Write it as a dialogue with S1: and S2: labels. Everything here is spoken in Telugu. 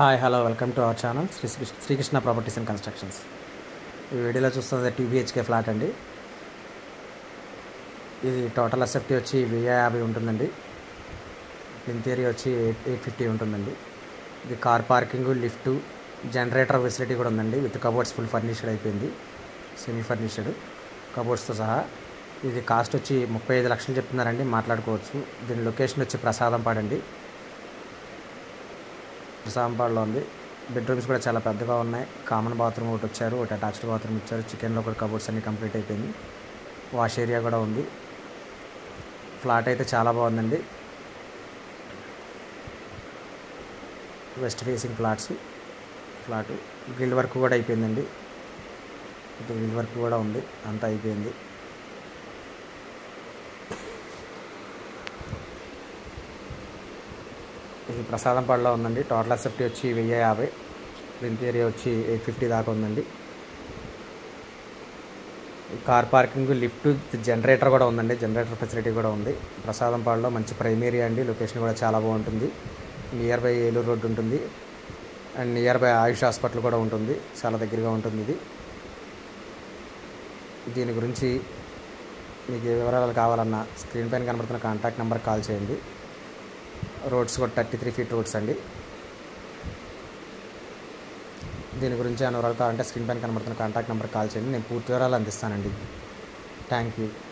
S1: hi hello welcome to our channel Sri Sri- Srikrishna properties and constructions ఈ వీడియోలో చూస్తుంది టూ బిహెచ్కే ఫ్లాట్ అండి ఇది టోటల్ ఎస్ఎఫ్టీ వచ్చి వెయ్యి యాభై ఉంటుందండి ప్లింత్ ఏరియా వచ్చి ఎయిట్ ఎయిట్ ఫిఫ్టీ ఉంటుందండి ఇది car parking lift generator facility కూడా ఉందండి విత్ కబోర్డ్స్ ఫుల్ ఫర్నిష్డ్ అయిపోయింది సెమీ ఫర్నిష్డ్ కబోర్డ్స్తో సహా ఇది కాస్ట్ వచ్చి ముప్పై ఐదు లక్షలు చెప్తున్నారండి మాట్లాడుకోవచ్చు దీని లొకేషన్ వచ్చి ప్రసాదం పాడండి ప్రసాదంపాడులో ఉంది బెడ్రూమ్స్ కూడా చాలా పెద్దగా ఉన్నాయి కామన్ బాత్రూమ్ ఒకటి వచ్చారు ఒకటి అటాచ్డ్ బాత్రూమ్ ఇచ్చారు చికెన్లో కూడా కబోర్డ్స్ అన్ని కంప్లీట్ అయిపోయింది వాష్ ఏరియా కూడా ఉంది ఫ్లాట్ అయితే చాలా బాగుందండి west facing flats flat grill work కూడా అయిపోయిందండి ఇటు గ్రిల్ వర్క్ కూడా ఉంది అంతా అయిపోయింది ఇది ప్రసాదంపాడులో ఉందండి టోటల్ సేఫ్టీ వచ్చి వెయ్యి యాభై ప్రింట్ ఏరియా వచ్చి ఎయిట్ ఫిఫ్టీ దాకా ఉందండి కార్ పార్కింగ్ లిఫ్ట్ జనరేటర్ కూడా ఉందండి జనరేటర్ ఫెసిలిటీ కూడా ఉంది ప్రసాదంపాడులో మంచి ప్రైమ్ ఏరియా అండి లొకేషన్ కూడా చాలా బాగుంటుంది నియర్ బై ఏలూరు రోడ్డు ఉంటుంది and near by Ayush hospital కూడా ఉంటుంది చాలా దగ్గరగా ఉంటుంది ఇది దీని గురించి మీకు ఏ వివరాలు కావాలన్నా స్క్రీన్ పైన కనబడుతున్న కాంటాక్ట్ నెంబర్ కాల్ చేయండి రోడ్స్ కూడా థర్టీ త్రీ ఫీట్ రోడ్స్ అండి దీని గురించి ఏమైనా వివరాలు కావాలంటే స్క్రీన్ పైన కనబడుతున్న కాంటాక్ట్ నెంబర్ కాల్ చేయండి నేను పూర్తి వివరాలు అందిస్తానండి థ్యాంక్ యూ